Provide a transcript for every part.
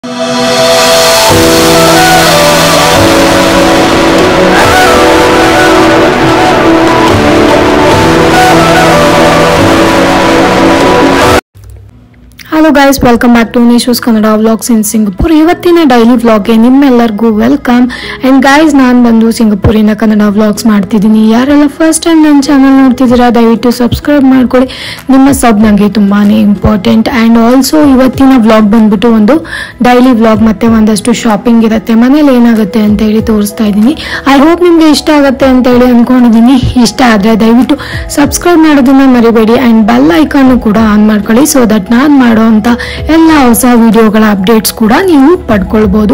hello guys welcome back to ನೀಶೂಸ್ Kannada vlogs in Singapore ಇವತ್ತಿನ daily ವ್ಲಾಗ್ಗೆ ನಿಮ್ಮೆಲ್ಲರಿಗೂ ವೆಲ್ಕಮ್ ಅಂಡ್ ಗೈಸ್ ನಾನು ಬಂದು ಸಿಂಗಪುರಿನ ಕನ್ನಡ ವ್ಲಾಗ್ಸ್ ಮಾಡ್ತಿದ್ದೀನಿ ಯಾರೆಲ್ಲ ಫಸ್ಟ್ ಟೈಮ್ ನನ್ನ ಚಾನಲ್ ನೋಡ್ತಿದ್ದೀರಾ ದಯವಿಟ್ಟು ಸಬ್ಸ್ಕ್ರೈಬ್ ಮಾಡ್ಕೊಳ್ಳಿ ನಿಮ್ಮ ಸಬ್ ನನಗೆ ತುಂಬಾ ಇಂಪಾರ್ಟೆಂಟ್ ಆ್ಯಂಡ್ ಆಲ್ಸೋ ಇವತ್ತಿನ ವ್ಲಾಗ್ ಬಂದ್ಬಿಟ್ಟು ಒಂದು ಡೈಲಿ ವ್ಲಾಗ್ ಮತ್ತೆ ಒಂದಷ್ಟು ಶಾಪಿಂಗ್ ಇರುತ್ತೆ ಮನೇಲಿ ಏನಾಗುತ್ತೆ ಅಂತ ಹೇಳಿ ತೋರಿಸ್ತಾ ಇದ್ದೀನಿ ಐ ಹೋಪ್ ನಿಮಗೆ ಇಷ್ಟ ಆಗುತ್ತೆ ಅಂತ ಹೇಳಿ ಅನ್ಕೊಂಡಿದ್ದೀನಿ ಇಷ್ಟ ಆದರೆ ದಯವಿಟ್ಟು ಸಬ್ಸ್ಕ್ರೈಬ್ ಮಾಡೋದನ್ನ ಮರಿಬೇಡಿ ಆ್ಯಂಡ್ ಬೆಲ್ ಐಕಾನು ಕೂಡ ಆನ್ ಮಾಡ್ಕೊಳ್ಳಿ ಸೊ ದಟ್ ನಾನು ಮಾಡೋವಂಥ ಎಲ್ಲ ಹೊಸ ವಿಡಿಯೋಗಳ ಅಪ್ಡೇಟ್ಸ್ ಕೂಡ ನೀವು ಪಡ್ಕೊಳ್ಬೋದು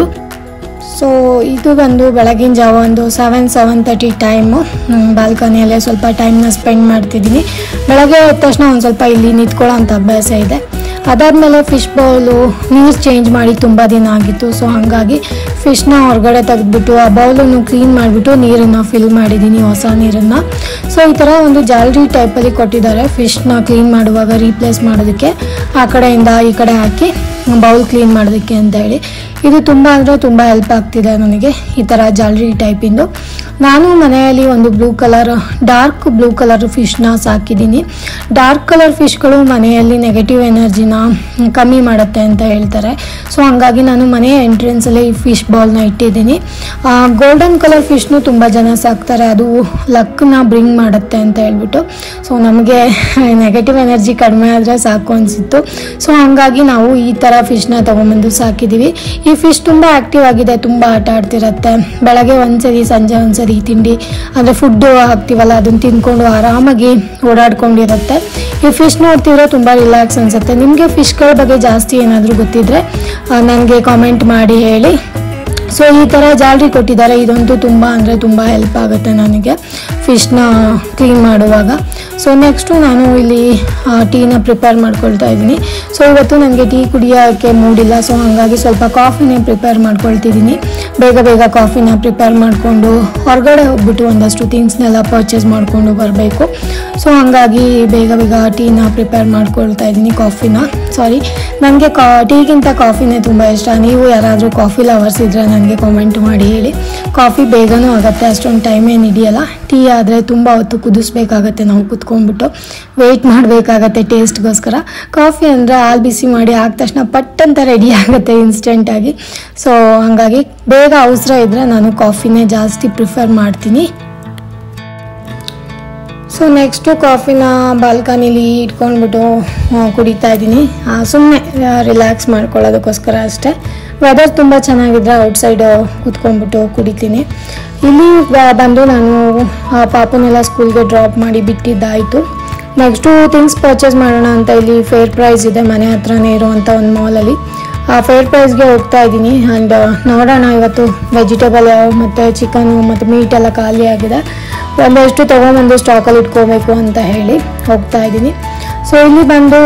ಸೊ ಇದು ಬಂದು ಬೆಳಗಿನ ಜಾವ ಒಂದು ಸೆವೆನ್ ಸೆವೆನ್ ತರ್ಟಿ ಟೈಮು ಬಾಲ್ಕನಿಯಲ್ಲೇ ಸ್ವಲ್ಪ ಟೈಮ್ನ ಸ್ಪೆಂಡ್ ಮಾಡ್ತಿದ್ದೀನಿ ಬೆಳಗ್ಗೆ ಎದ್ದ ತಕ್ಷಣ ಒಂದು ಸ್ವಲ್ಪ ಇಲ್ಲಿ ನಿಂತ್ಕೊಳ್ಳೋ ಅಂಥ ಅಭ್ಯಾಸ ಇದೆ ಅದಾದಮೇಲೆ ಫಿಶ್ ಬೌಲು ನೀರು ಚೇಂಜ್ ಮಾಡಿ ತುಂಬ ದಿನ ಆಗಿತ್ತು ಸೊ ಹಾಗಾಗಿ ಫಿಶ್ನ ಹೊರಗಡೆ ತೆಗೆದ್ಬಿಟ್ಟು ಆ ಬೌಲನ್ನು ಕ್ಲೀನ್ ಮಾಡಿಬಿಟ್ಟು ನೀರನ್ನು ಫಿಲ್ ಮಾಡಿದ್ದೀನಿ ಹೊಸ ನೀರನ್ನು ಸೊ ಈ ಥರ ಒಂದು ಜಾಲರಿ ಟೈಪಲ್ಲಿ ಕೊಟ್ಟಿದ್ದಾರೆ ಫಿಶ್ನ ಕ್ಲೀನ್ ಮಾಡುವಾಗ ರೀಪ್ಲೇಸ್ ಮಾಡೋದಕ್ಕೆ ಆ ಕಡೆಯಿಂದ ಈ ಕಡೆ ಹಾಕಿ ಬೌಲ್ ಕ್ಲೀನ್ ಮಾಡೋದಕ್ಕೆ ಅಂತ ಹೇಳಿ ಇದು ತುಂಬ ಅಂದರೆ ತುಂಬ ಹೆಲ್ಪ್ ಆಗ್ತಿದೆ ನನಗೆ ಈ ಥರ ಜಾಲರಿ ಟೈಪಿಂದು ನಾನು ಮನೆಯಲ್ಲಿ ಒಂದು blue colour dark blue colour ಫಿಶ್ನ ಸಾಕಿದ್ದೀನಿ ಡಾರ್ಕ್ ಕಲರ್ ಫಿಶ್ಗಳು ಮನೆಯಲ್ಲಿ ನೆಗೆಟಿವ್ ಎನರ್ಜಿನ ಕಮ್ಮಿ ಮಾಡುತ್ತೆ ಅಂತ ಹೇಳ್ತಾರೆ ಸೊ ಹಂಗಾಗಿ ನಾನು ಮನೆಯ ಎಂಟ್ರೆನ್ಸಲ್ಲಿ ಈ ಫಿಶ್ ಬಾಲ್ನ ಇಟ್ಟಿದ್ದೀನಿ ಗೋಲ್ಡನ್ ಕಲರ್ ಫಿಶ್ನು ತುಂಬ ಜನ ಸಾಕ್ತಾರೆ ಅದು ಲಕ್ನ ಬ್ರಿಂಗ್ ಮಾಡುತ್ತೆ ಅಂತ ಹೇಳ್ಬಿಟ್ಟು ಸೊ ನಮಗೆ ನೆಗೆಟಿವ್ ಎನರ್ಜಿ ಕಡಿಮೆ ಆದರೆ ಸಾಕು ಅನಿಸಿತ್ತು ಸೊ ಹಂಗಾಗಿ ನಾವು ಈ ಥರ ಫಿಶ್ನ ತೊಗೊಂಬಂದು ಸಾಕಿದ್ದೀವಿ ಈ ಫಿಶ್ ತುಂಬ ಆ್ಯಕ್ಟಿವ್ ಆಗಿದೆ ತುಂಬ ಆಟ ಆಡ್ತಿರತ್ತೆ ಬೆಳಗ್ಗೆ ಒಂದ್ಸರಿ ಸಂಜೆ ಒಂದ್ಸರಿ ತಿಂಡಿ ಅಂದರೆ ಫುಡ್ಡು ಹಾಕ್ತೀವಲ್ಲ ಅದನ್ನು ತಿನ್ಕೊಂಡು ಆರಾಮಾಗಿ ಓಡಾಡ್ಕೊಂಡಿರುತ್ತೆ ಈ ಫಿಶ್ ನೋಡ್ತಿದ್ರೆ ತುಂಬ ರಿಲ್ಯಾಕ್ಸ್ ಅನಿಸುತ್ತೆ ನಿಮಗೆ ಫಿಶ್ಗಳ ಬಗ್ಗೆ ಜಾಸ್ತಿ ಏನಾದರೂ ಗೊತ್ತಿದ್ರೆ ನನಗೆ ಕಾಮೆಂಟ್ ಮಾಡಿ ಹೇಳಿ ಸೊ ಈ ಥರ ಜಾಲರಿ ಕೊಟ್ಟಿದ್ದಾರೆ ಇದಂತೂ ತುಂಬ ಅಂದರೆ ತುಂಬ ಹೆಲ್ಪ್ ಆಗುತ್ತೆ ನನಗೆ ಫಿಶ್ನ ಕ್ಲೀನ್ ಮಾಡುವಾಗ ಸೊ ನೆಕ್ಸ್ಟು ನಾನು ಇಲ್ಲಿ ಆ, ಟೀನ ಪ್ರಿಪೇರ್ ಮಾಡ್ಕೊಳ್ತಾ ಇದ್ದೀನಿ ಸೊ ಇವತ್ತು ನನಗೆ ಟೀ ಕುಡಿಯೋಕ್ಕೆ ಮೂಡಿಲ್ಲ ಸೊ ಹಾಗಾಗಿ ಸ್ವಲ್ಪ ಕಾಫಿನೇ ಪ್ರಿಪೇರ್ ಮಾಡ್ಕೊಳ್ತಿದ್ದೀನಿ ಬೇಗ ಬೇಗ ಕಾಫಿನ ಪ್ರಿಪೇರ್ ಮಾಡಿಕೊಂಡು ಹೊರಗಡೆ ಹೋಗ್ಬಿಟ್ಟು ಒಂದಷ್ಟು ಥಿಂಗ್ಸ್ನೆಲ್ಲ ಪರ್ಚೇಸ್ ಮಾಡಿಕೊಂಡು ಬರಬೇಕು ಸೊ ಹಾಗಾಗಿ ಬೇಗ ಬೇಗ ಟೀನ ಪ್ರಿಪೇರ್ ಮಾಡ್ಕೊಳ್ತಾ ಇದ್ದೀನಿ ಕಾಫಿನ ಸಾರಿ ನನಗೆ ಕಾ ಟೀಗಿಂತ ಕಾಫಿನೇ ತುಂಬ ಇಷ್ಟ ನೀವು ಯಾರಾದರೂ ಕಾಫಿ ಲವರ್ಸ್ ಇದ್ದರೆ ನನಗೆ ಕಾಮೆಂಟ್ ಮಾಡಿ ಹೇಳಿ ಕಾಫಿ ಬೇಗನೂ ಆಗುತ್ತೆ ಅಷ್ಟೊಂದು ಟೈಮ್ ಏನು ಹಿಡಿಯಲ್ಲ ಟೀ ಆದರೆ ತುಂಬ ಹೊತ್ತು ಕುದಿಸ್ಬೇಕಾಗತ್ತೆ ನಾವು ಕುತ್ಕೊಂಡ್ಬಿಟ್ಟು ವೆಯ್ಟ್ ಮಾಡಬೇಕಾಗತ್ತೆ ಟೇಸ್ಟ್ಗೋಸ್ಕರ ಕಾಫಿ ಅಂದರೆ ಹಾಲು ಬಿಸಿ ಮಾಡಿ ಆದ ತಕ್ಷಣ ಪಟ್ ಅಂತ ರೆಡಿ ಆಗುತ್ತೆ ಇನ್ಸ್ಟೆಂಟಾಗಿ ಸೊ ಹಾಗಾಗಿ ಬೇಗ ಅವಸರ ಇದ್ದರೆ ನಾನು ಕಾಫಿನೇ ಜಾಸ್ತಿ ಪ್ರಿಫರ್ ಮಾಡ್ತೀನಿ ಸೊ ನೆಕ್ಸ್ಟು ಕಾಫಿನ ಬಾಲ್ಕನಿಲಿ ಇಟ್ಕೊಂಡ್ಬಿಟ್ಟು ಆ, ಕುಡಿತಾ ಇದ್ದೀನಿ ಸುಮ್ಮನೆ ರಿಲ್ಯಾಕ್ಸ್ ಮಾಡ್ಕೊಳ್ಳೋದಕ್ಕೋಸ್ಕರ ಅಷ್ಟೇ ವೆದರ್ ತುಂಬ ಚೆನ್ನಾಗಿದ್ರೆ ಔಟ್ಸೈಡ್ ಕೂತ್ಕೊಂಡ್ಬಿಟ್ಟು ಕುಡಿತೀನಿ ಇಲ್ಲಿ ಬ- ಬಂದು ನಾನು ಆ ಪಾಪನೆಲ್ಲ ಸ್ಕೂಲ್ಗೆ ಡ್ರಾಪ್ ಮಾಡಿ ಬಿಟ್ಟಿದ್ದಾಯಿತು ನೆಕ್ಸ್ಟು ಥಿಂಗ್ಸ್ ಪರ್ಚೇಸ್ ಮಾಡೋಣ ಅಂತ ಇಲ್ಲಿ ಫೇರ್ ಪ್ರೈಸ್ ಇದೆ ಮನೆ ಹತ್ರನೇ ಇರುವಂಥ ಒಂದು ಮಾಲಲ್ಲಿ ಆ ಫೇರ್ ಪ್ರೈಸ್ಗೆ ಹೋಗ್ತಾ ಇದ್ದೀನಿ ಆ್ಯಂಡ್ ನೋಡೋಣ ಇವತ್ತು ವೆಜಿಟೇಬಲ್ ಮತ್ತು ಚಿಕನು ಮತ್ತು ಮೀಟ್ ಎಲ್ಲ ಖಾಲಿ ಆಗಿದೆ ಒಂದಷ್ಟು ತೊಗೊಂಬಂದು ಸ್ಟಾಕಲ್ಲಿ ಇಟ್ಕೋಬೇಕು ಅಂತ ಹೇಳಿ ಹೋಗ್ತಾ ಇದ್ದೀನಿ ಸೊ ಇಲ್ಲಿ ಬಂದು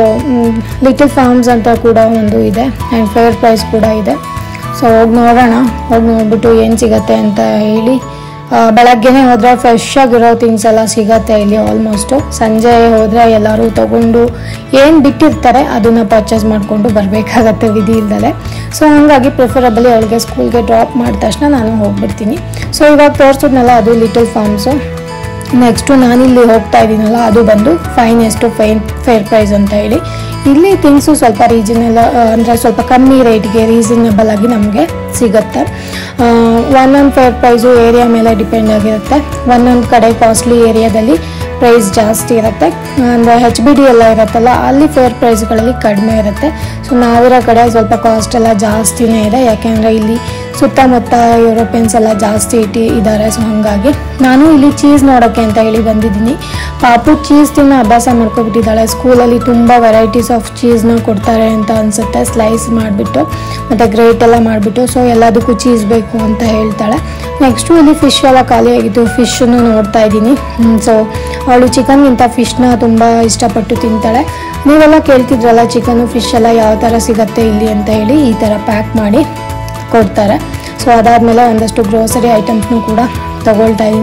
ಲಿಟಲ್ ಫಾರ್ಮ್ಸ್ ಅಂತ ಕೂಡ ಒಂದು ಇದೆ ಆ್ಯಂಡ್ ಫೇರ್ ಪ್ರೈಸ್ ಕೂಡ ಇದೆ ಸೊ ಹೋಗಿ ನೋಡೋಣ ಹೋಗಿ ನೋಡ್ಬಿಟ್ಟು ಏನು ಸಿಗತ್ತೆ ಅಂತ ಹೇಳಿ ಆ, ಬೆಳಗ್ಗೆನೇ ಹೋದರೆ ಫ್ರೆಶ್ ಆಗಿರೋ ಥಿಂಗ್ಸ್ ಎಲ್ಲ ಸಿಗತ್ತೆ ಇಲ್ಲಿ ಆಲ್ಮೋಸ್ಟು ಸಂಜೆ ಹೋದರೆ ಎಲ್ಲರೂ ತಗೊಂಡು ಏನು ಬಿಟ್ಟಿರ್ತಾರೆ ಅದನ್ನು ಪರ್ಚೇಸ್ ಮಾಡಿಕೊಂಡು ಬರಬೇಕಾಗತ್ತೆ ವಿಧಿ ಇಲ್ದಲೆ ಸೊ ಹಂಗಾಗಿ ಪ್ರಿಫರಬಲಿ ಅವಳಿಗೆ ಸ್ಕೂಲ್ಗೆ ಡ್ರಾಪ್ ಮಾಡಿದ ತಕ್ಷಣ ನಾನು ಹೋಗ್ಬಿಡ್ತೀನಿ ಸೊ ಇವಾಗ ತೋರಿಸಿದ್ನಲ್ಲ ಅದು ಲಿಟಲ್ ಫಾರ್ಮ್ಸು ನೆಕ್ಸ್ಟು ನಾನಿಲ್ಲಿ ಹೋಗ್ತಾ ಇದ್ದೀನಲ್ಲ ಅದು ಬಂದು ಫೈನೆಸ್ಟು ಫೈನ್ ಫೇರ್ ಪ್ರೈಸ್ ಅಂತ ಹೇಳಿ ಇಲ್ಲಿ ಥಿಂಗ್ಸು ಸ್ವಲ್ಪ ರೀಸನಲ್ ಅಂದರೆ ಸ್ವಲ್ಪ ಕಮ್ಮಿ ರೇಟ್ಗೆ ರೀಸನಬಲ್ ಆಗಿ ನಮಗೆ ಸಿಗುತ್ತೆ ಒಂದೊಂದು ಫೇರ್ ಪ್ರೈಸು ಏರಿಯಾ ಮೇಲೆ ಡಿಪೆಂಡ್ ಆಗಿರುತ್ತೆ ಒಂದೊಂದು ಕಡೆ ಕಾಸ್ಟ್ಲಿ ಏರಿಯಾದಲ್ಲಿ ಪ್ರೈಸ್ ಜಾಸ್ತಿ ಇರುತ್ತೆ ಅಂದರೆ ಹೆಚ್ ಬಿ ಡಿ ಎಲ್ಲ ಇರುತ್ತಲ್ಲ ಅಲ್ಲಿ ಫೇರ್ ಪ್ರೈಸ್ಗಳಲ್ಲಿ ಕಡಿಮೆ ಇರುತ್ತೆ ಸೊ ನಾವಿರೋ ಕಡೆ ಸ್ವಲ್ಪ ಕಾಸ್ಟ್ ಎಲ್ಲ ಜಾಸ್ತಿನೇ ಇದೆ ಯಾಕೆಂದರೆ ಇಲ್ಲಿ ಸುತ್ತಮುತ್ತ ಯುರೋಪಿಯನ್ಸ್ ಎಲ್ಲ ಜಾಸ್ತಿ ಇಟ್ಟು ಇದ್ದಾರೆ ಸೊ ಹಾಗಾಗಿ ನಾನು ಇಲ್ಲಿ ಚೀಸ್ ನೋಡೋಕ್ಕೆ ಅಂತ ಹೇಳಿ ಬಂದಿದ್ದೀನಿ ಪಾಪು ಚೀಸ್ ತಿನ್ನೋ ಅಭ್ಯಾಸ ಮಾಡ್ಕೊಬಿಟ್ಟಿದ್ದಾಳೆ ಸ್ಕೂಲಲ್ಲಿ ತುಂಬ ವೆರೈಟೀಸ್ ಆಫ್ ಚೀಸ್ನ ಕೊಡ್ತಾರೆ ಅಂತ ಅನಿಸುತ್ತೆ ಸ್ಲೈಸ್ ಮಾಡಿಬಿಟ್ಟು ಮತ್ತು ಗ್ರೇಟ್ ಎಲ್ಲ ಮಾಡಿಬಿಟ್ಟು ಸೊ ಎಲ್ಲದಕ್ಕೂ ಚೀಸ್ ಬೇಕು ಅಂತ ಹೇಳ್ತಾಳೆ ನೆಕ್ಸ್ಟು ಇಲ್ಲಿ ಫಿಶ್ ಎಲ್ಲ ಖಾಲಿಯಾಗಿತ್ತು ಫಿಶನ್ನು ನೋಡ್ತಾ ಇದ್ದೀನಿ ಸೊ ಅವಳು ಚಿಕನ್ಗಿಂತ ಫಿಶ್ನ ತುಂಬ ಇಷ್ಟಪಟ್ಟು ತಿಂತಾಳೆ ನೀವೆಲ್ಲ ಕೇಳ್ತಿದ್ರಲ್ಲ ಚಿಕನು ಫಿಶ್ ಎಲ್ಲ ಯಾವ ಥರ ಸಿಗತ್ತೆ ಇಲ್ಲಿ ಅಂತ ಹೇಳಿ ಈ ಥರ ಪ್ಯಾಕ್ ಮಾಡಿ ಕೊಡ್ತಾರೆ ಸೊ ಅದಾದಮೇಲೆ ಒಂದಷ್ಟು ಗ್ರೋಸರಿ ಐಟಮ್ಸ್ನು ಕೂಡ ತಗೊಳ್ತಾ ಇದ್ದೀನಿ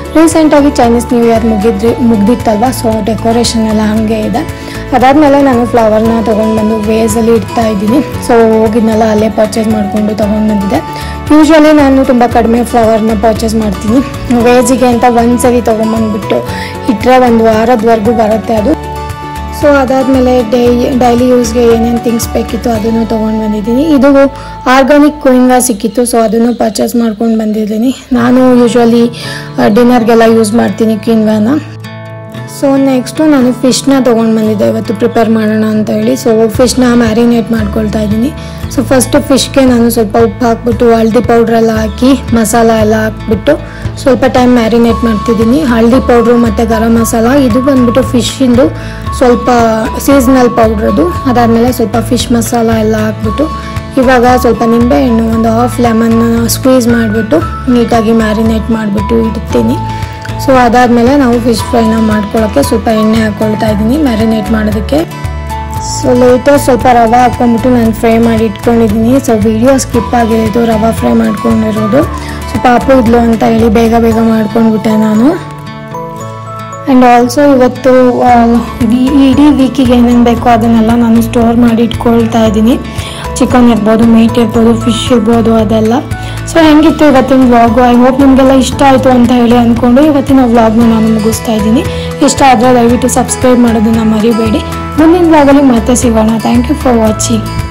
ರೀಸೆಂಟಾಗಿ ಚೈನೀಸ್ ನ್ಯೂ ಇಯರ್ ಮುಗಿದ್ರಿ ಮುಗ್ದಿತ್ತಲ್ವ ಸೊ ಡೆಕೋರೇಷನ್ ಎಲ್ಲ ಹಾಗೆ ಇದೆ ಅದಾದಮೇಲೆ ನಾನು ಫ್ಲವರ್ನ ತೊಗೊಂಡು ಬಂದು ವೇಸಲ್ಲಿ ಇಡ್ತಾ ಇದ್ದೀನಿ ಸೊ ಹೋಗಿದ್ನೆಲ್ಲ ಅಲ್ಲೇ ಪರ್ಚೇಸ್ ಮಾಡಿಕೊಂಡು ತೊಗೊಂಡು ಬಂದಿದ್ದೆ ಯೂಶ್ವಲಿ ನಾನು ತುಂಬ ಕಡಿಮೆ ಫ್ಲವರ್ನ ಪರ್ಚೇಸ್ ಮಾಡ್ತೀನಿ ವೇಜಿಗೆ ಅಂತ ಒಂದ್ಸರಿ ತೊಗೊಂಬಂದ್ಬಿಟ್ಟು ಇಟ್ಟರೆ ಒಂದು ವಾರದವರೆಗೂ ಬರುತ್ತೆ ಅದು ಸೊ ಅದಾದಮೇಲೆ ಡೈ ಡೈಲಿ ಯೂಸ್ಗೆ ಏನೇನು ಥಿಂಗ್ಸ್ ಬೇಕಿತ್ತು ಅದನ್ನು ತೊಗೊಂಡು ಬಂದಿದ್ದೀನಿ ಇದು ಆರ್ಗಾನಿಕ್ ಕುಯಿಂಗ ಸಿಕ್ಕಿತ್ತು ಸೊ ಅದನ್ನು ಪರ್ಚೇಸ್ ಮಾಡ್ಕೊಂಡು ಬಂದಿದ್ದೀನಿ ನಾನು ಯೂಶ್ವಲಿ ಡಿನ್ನರ್ಗೆಲ್ಲ ಯೂಸ್ ಮಾಡ್ತೀನಿ ಕ್ವಿನ್ವಾನ ಸೊ ನೆಕ್ಸ್ಟು ನಾನು ಫಿಶ್ನ ತೊಗೊಂಡು ಬಂದಿದ್ದೆ ಇವತ್ತು ಪ್ರಿಪೇರ್ ಮಾಡೋಣ ಅಂತ ಹೇಳಿ ಸೊ ಫಿಶ್ನ ಮ್ಯಾರಿನೇಟ್ ಮಾಡ್ಕೊಳ್ತಾ ಇದ್ದೀನಿ ಸೊ ಫಸ್ಟು ಫಿಶ್ಗೆ ನಾನು ಸ್ವಲ್ಪ ಉಪ್ಪು ಹಾಕ್ಬಿಟ್ಟು ಹಲ್ದಿ ಪೌಡ್ರ್ ಎಲ್ಲ ಹಾಕಿ ಮಸಾಲ ಎಲ್ಲ ಹಾಕ್ಬಿಟ್ಟು ಸ್ವಲ್ಪ ಟೈಮ್ ಮ್ಯಾರಿನೇಟ್ ಮಾಡ್ತಿದ್ದೀನಿ ಹಲ್ದಿ ಪೌಡ್ರು ಮತ್ತು ಗರಂ ಮಸಾಲ ಇದು ಬಂದ್ಬಿಟ್ಟು ಫಿಶ್ಶಿಂದು ಸ್ವಲ್ಪ ಸೀಸ್ನಲ್ ಪೌಡ್ರದು ಅದಾದಮೇಲೆ ಸ್ವಲ್ಪ ಫಿಶ್ ಮಸಾಲ ಎಲ್ಲ ಹಾಕ್ಬಿಟ್ಟು ಇವಾಗ ಸ್ವಲ್ಪ ನಿಂಬೆಹಣ್ಣು ಒಂದು ಹಾಫ್ ಲೆಮನ್ ಸ್ಕ್ವೀಸ್ ಮಾಡಿಬಿಟ್ಟು ನೀಟಾಗಿ ಮ್ಯಾರಿನೇಟ್ ಮಾಡಿಬಿಟ್ಟು ಇಡ್ತೀನಿ ಸೊ ಅದಾದಮೇಲೆ ನಾವು ಫಿಶ್ ಫ್ರೈನ ಮಾಡ್ಕೊಳ್ಳೋಕ್ಕೆ ಸ್ವಲ್ಪ ಎಣ್ಣೆ ಹಾಕ್ಕೊಳ್ತಾ ಇದ್ದೀನಿ ಮ್ಯಾರಿನೇಟ್ ಮಾಡೋದಕ್ಕೆ ಸೊ ಲೇಟರ್ ಸ್ವಲ್ಪ ರವೆ ಹಾಕ್ಕೊಂಡ್ಬಿಟ್ಟು ನಾನು ಫ್ರೈ ಮಾಡಿ ಇಟ್ಕೊಂಡಿದ್ದೀನಿ ಸೊ ವಿಡಿಯೋ ಸ್ಕಿಪ್ ಆಗಿರೋದು ರವೆ ಫ್ರೈ ಮಾಡ್ಕೊಂಡಿರೋದು ಸೊ ಪಾಪು ಇದ್ಲು ಅಂತ ಹೇಳಿ ಬೇಗ ಬೇಗ ಮಾಡ್ಕೊಂಡ್ಬಿಟ್ಟೆ ನಾನು ಆ್ಯಂಡ್ ಆಲ್ಸೋ ಇವತ್ತು ಆ, ಈ- ಇಡೀ ವೀಕಿಗೆ ಏನೇನು ಬೇಕೋ ಅದನ್ನೆಲ್ಲ ನಾನು ಸ್ಟೋರ್ ಮಾಡಿ ಇಟ್ಕೊಳ್ತಾ ಇದ್ದೀನಿ ಚಿಕನ್ ಇರ್ಬೋದು ಮೀಟ್ ಇರ್ಬೋದು ಫಿಶ್ ಇರ್ಬೋದು ಅದೆಲ್ಲ ಸೊ ಹೆಂಗಿತ್ತು ಇವತ್ತಿನ ವ್ಲಾಗು ಐ ಹೋಪ್ ನಿಮಗೆಲ್ಲ ಇಷ್ಟ ಆಯಿತು ಅಂತ ಹೇಳಿ ಅಂದ್ಕೊಂಡು ಇವತ್ತಿನ ವ್ಲಾಗ್ನ ನಾನು ಮುಗಿಸ್ತಾ ಇದ್ದೀನಿ ಇಷ್ಟ ಆದರೆ ದಯವಿಟ್ಟು ಸಬ್ಸ್ಕ್ರೈಬ್ ಮಾಡೋದನ್ನು ಮರಿಬೇಡಿ ಮುಂದಿನ ವ್ಲಾಗಲ್ಲಿ ಮತ್ತೆ ಸಿಗೋಣ ಥ್ಯಾಂಕ್ ಯು ಫಾರ್ ವಾಚಿಂಗ್